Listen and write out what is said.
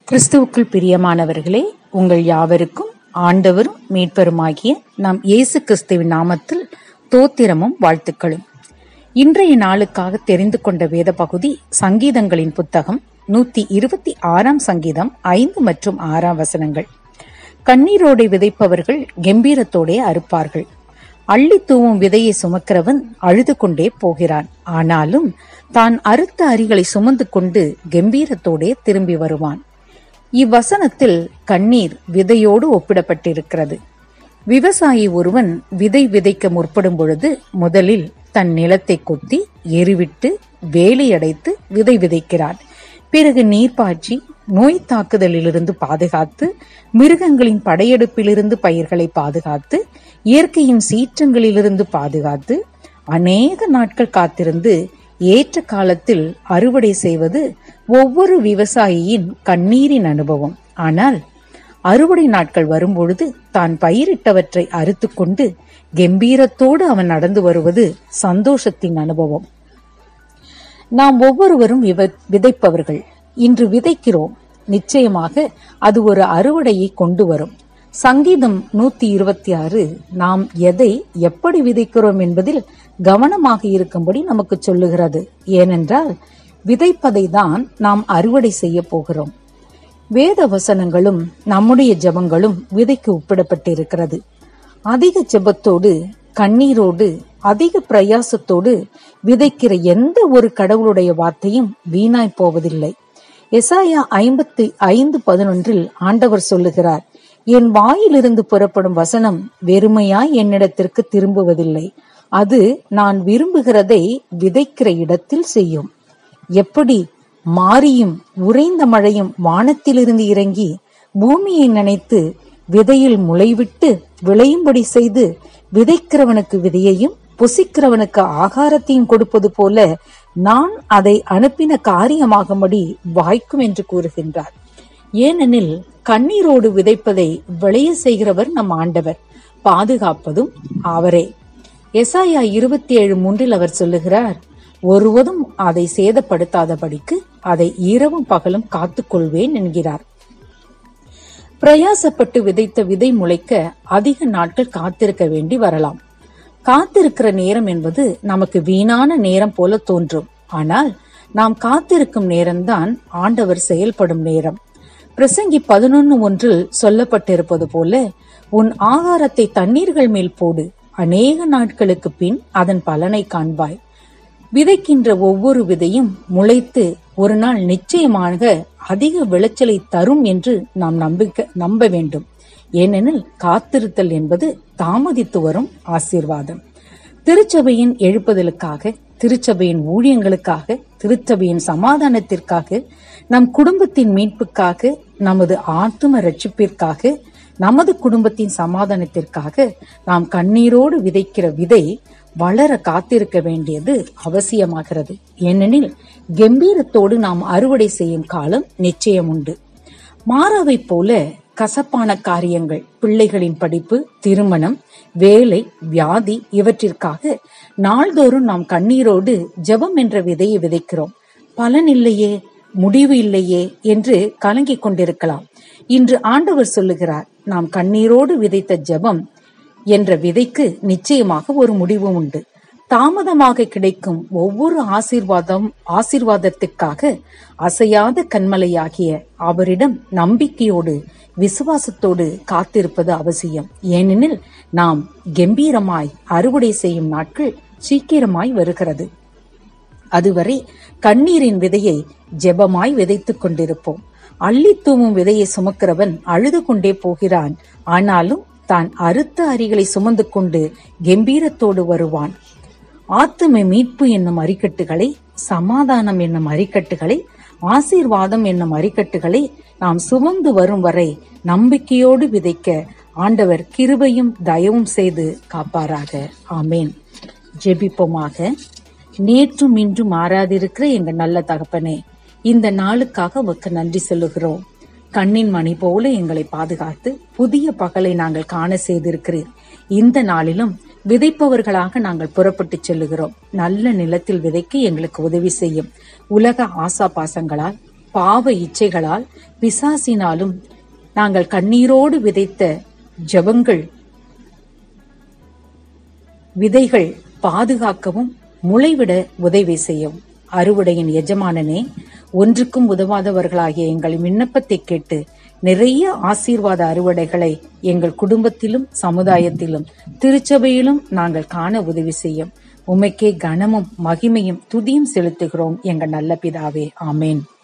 கிறிஸ்துவுக்குள் பிரியமானவர்களே உங்கள் யாவருக்கும் ஆண்டவரும் மீட்பருமாகிய நம் இயேசு கிறிஸ்துவின் நாமத்தில் தோத்திரமும் வாழ்த்துக்களும் இன்றைய நாளுக்காக தெரிந்து கொண்ட வேத பகுதி சங்கீதங்களின் புத்தகம் நூத்தி இருபத்தி ஆறாம் சங்கீதம் ஐந்து மற்றும் ஆறாம் வசனங்கள் கண்ணீரோடை விதைப்பவர்கள் கம்பீரத்தோடே அறுப்பார்கள் அள்ளி தூவும் விதையை சுமக்கிறவன் அழுது கொண்டே போகிறான் ஆனாலும் தான் அறுத்த அரிகளை சுமந்து கொண்டு கம்பீரத்தோடே திரும்பி வருவான் இவ்வசனத்தில் கண்ணீர் விதையோடு ஒப்பிடப்பட்டிருக்கிறது விவசாயி ஒருவன் விதை விதைக்க முற்படும் பொழுது முதலில் தன் நிலத்தை கொத்தி எருவிட்டு வேலி அடைத்து விதை விதைக்கிறான் பிறகு நீர் பாய்ச்சி நோய் தாக்குதலிலிருந்து பாதுகாத்து மிருகங்களின் படையெடுப்பிலிருந்து பயிர்களை பாதுகாத்து இயற்கையின் சீற்றங்களிலிருந்து பாதுகாத்து அநேக நாட்கள் காத்திருந்து ஏற்ற காலத்தில் அறுவடை செய்வது ஒவ்வொரு விவசாயியின் கண்ணீரின் அனுபவம் ஆனால் அறுவடை நாட்கள் வரும்பொழுது தான் பயிரிட்டவற்றை அறுத்து கொண்டு கம்பீரத்தோடு அவன் நடந்து வருவது சந்தோஷத்தின் அனுபவம் நாம் ஒவ்வொருவரும் விவ- விதைப்பவர்கள் இன்று விதைக்கிறோம் நிச்சயமாக அது ஒரு அறுவடையை கொண்டு வரும் சங்கீதம் நூத்தி இருபத்தி ஆறு நாம் எதை எப்படி விதைக்கிறோம் என்பதில் கவனமாக இருக்கும்படி நமக்கு சொல்லுகிறது ஏனென்றால் விதைப்பதை தான் நாம் அறுவடை செய்ய போகிறோம் வேத வசனங்களும் நம்முடைய ஜெபங்களும் விதைக்கு ஒப்பிடப்பட்டிருக்கிறது அதிக ஜெபத்தோடு கண்ணீரோடு அதிக பிரயாசத்தோடு விதைக்கிற எந்த ஒரு கடவுளுடைய வார்த்தையும் வீணாய் போவதில்லை எசாயா ஐம்பத்தி ஐந்து பதினொன்றில் ஆண்டவர் சொல்லுகிறார் என் வாயிலிருந்து புறப்படும் வசனம் வெறுமையாய் என்னிடத்திற்கு திரும்புவதில்லை அது நான் விரும்புகிறதை விதைக்கிற இடத்தில் செய்யும் எப்படி மாரியும் உறைந்த மழையும் வானத்திலிருந்து இறங்கி பூமியை நனைத்து விதையில் முளைவிட்டு விளையும்படி செய்து விதைக்கிறவனுக்கு விதையையும் புசிக்கிறவனுக்கு ஆகாரத்தையும் கொடுப்பது போல நான் அதை அனுப்பின காரியமாகும்படி வாய்க்கும் என்று கூறுகின்றார் ஏனெனில் கண்ணீரோடு விதைப்பதை விளைய செய்கிறவர் நம் ஆண்டவர் பாதுகாப்பதும் அவரே எசாயா இருபத்தி ஏழு மூன்றில் அவர் சொல்லுகிறார் ஒருவதும் அதை சேதப்படுத்தாதபடிக்கு அதை இரவும் பகலும் காத்துக்கொள்வேன் என்கிறார் பிரயாசப்பட்டு விதைத்த விதை முளைக்க அதிக நாட்கள் காத்திருக்க வேண்டி வரலாம் காத்திருக்கிற நேரம் என்பது நமக்கு வீணான நேரம் போல தோன்றும் ஆனால் நாம் காத்திருக்கும் நேரம்தான் ஆண்டவர் செயல்படும் நேரம் பிரசங்கி பதினொன்னு ஒன்றில் சொல்லப்பட்டிருப்பது போல உன் ஆகாரத்தை தண்ணீர்கள் மேல் போடு அநேக நாட்களுக்கு பின் அதன் பலனை காண்பாய் விதைக்கின்ற ஒவ்வொரு விதையும் முளைத்து ஒரு நாள் நிச்சயமாக அதிக விளைச்சலை தரும் என்று நாம் நம்பிக்க நம்ப வேண்டும் ஏனெனில் காத்திருத்தல் என்பது தாமதித்து வரும் ஆசீர்வாதம் திருச்சபையின் எழுப்புதலுக்காக திருச்சபையின் ஊழியங்களுக்காக திருச்சபையின் சமாதானத்திற்காக நம் குடும்பத்தின் மீட்புக்காக நமது ஆத்தும ரட்சிப்பிற்காக நமது குடும்பத்தின் சமாதானத்திற்காக நாம் கண்ணீரோடு விதைக்கிற விதை வளர காத்திருக்க வேண்டியது அவசியமாகிறது ஏனெனில் கம்பீரத்தோடு நாம் அறுவடை செய்யும் காலம் நிச்சயம் உண்டு மாறாவைப் போல கசப்பான காரியங்கள் பிள்ளைகளின் படிப்பு திருமணம் வேலை வியாதி இவற்றிற்காக நாள்தோறும் நாம் கண்ணீரோடு ஜெபம் என்ற விதையை விதைக்கிறோம் பலன் இல்லையே முடிவு இல்லையே என்று கலங்கிக் கொண்டிருக்கலாம் இன்று ஆண்டவர் சொல்லுகிறார் நாம் கண்ணீரோடு விதைத்த ஜெபம் என்ற விதைக்கு நிச்சயமாக ஒரு முடிவு உண்டு தாமதமாக கிடைக்கும் ஒவ்வொரு ஆசீர்வாதம் ஆசீர்வாதத்திற்காக அசையாத கண்மலையாகிய அவரிடம் நம்பிக்கையோடு விசுவாசத்தோடு காத்திருப்பது அவசியம் ஏனெனில் நாம் கம்பீரமாய் அறுவடை செய்யும் நாட்கள் சீக்கிரமாய் வருகிறது அதுவரை கண்ணீரின் விதையை ஜெபமாய் விதைத்துக் கொண்டிருப்போம் அள்ளி தூவும் விதையை சுமக்கிறவன் அழுது கொண்டே போகிறான் ஆனாலும் தான் அறுத்த அரிகளை சுமந்து கொண்டு கம்பீரத்தோடு வருவான் ஆத்தும மீட்பு என்னும் அரிக்கட்டுகளை சமாதானம் என்னும் அரிக்கட்டுகளை ஆசீர்வாதம் என்னும் அரிக்கட்டுகளை நாம் சுமந்து வரும் வரை நம்பிக்கையோடு விதைக்க ஆண்டவர் கிருபையும் தயவும் செய்து காப்பாராக ஆமேன் ஜெபிப்போமாக நேற்றும் இன்றும் மாறாதிருக்கிற எங்க நல்ல தகப்பனே இந்த நாளுக்காக உமக்கு நன்றி சொல்லுகிறோம் கண்ணின் மணி போல எங்களை பாதுகாத்து புதிய பகலை நாங்கள் காண செய்திருக்கிறீர் இந்த நாளிலும் விதைப்பவர்களாக நாங்கள் புறப்பட்டு செல்லுகிறோம் நல்ல நிலத்தில் விதைக்க எங்களுக்கு உதவி செய்யும் உலக ஆசா பாசங்களால் பாவ இச்சைகளால் பிசாசினாலும் நாங்கள் கண்ணீரோடு விதைத்த ஜெபங்கள் விதைகள் பாதுகாக்கவும் முளைவிட உதவி செய்யவும் அறுவடையின் எஜமானனே ஒன்றுக்கும் உதவாதவர்களாகிய எங்கள் விண்ணப்பத்தை கேட்டு நிறைய ஆசீர்வாத அறுவடைகளை எங்கள் குடும்பத்திலும் சமுதாயத்திலும் திருச்சபையிலும் நாங்கள் காண உதவி செய்யும் உமைக்கே கனமும் மகிமையும் துதியும் செலுத்துகிறோம் எங்கள் நல்ல பிதாவே ஆமேன்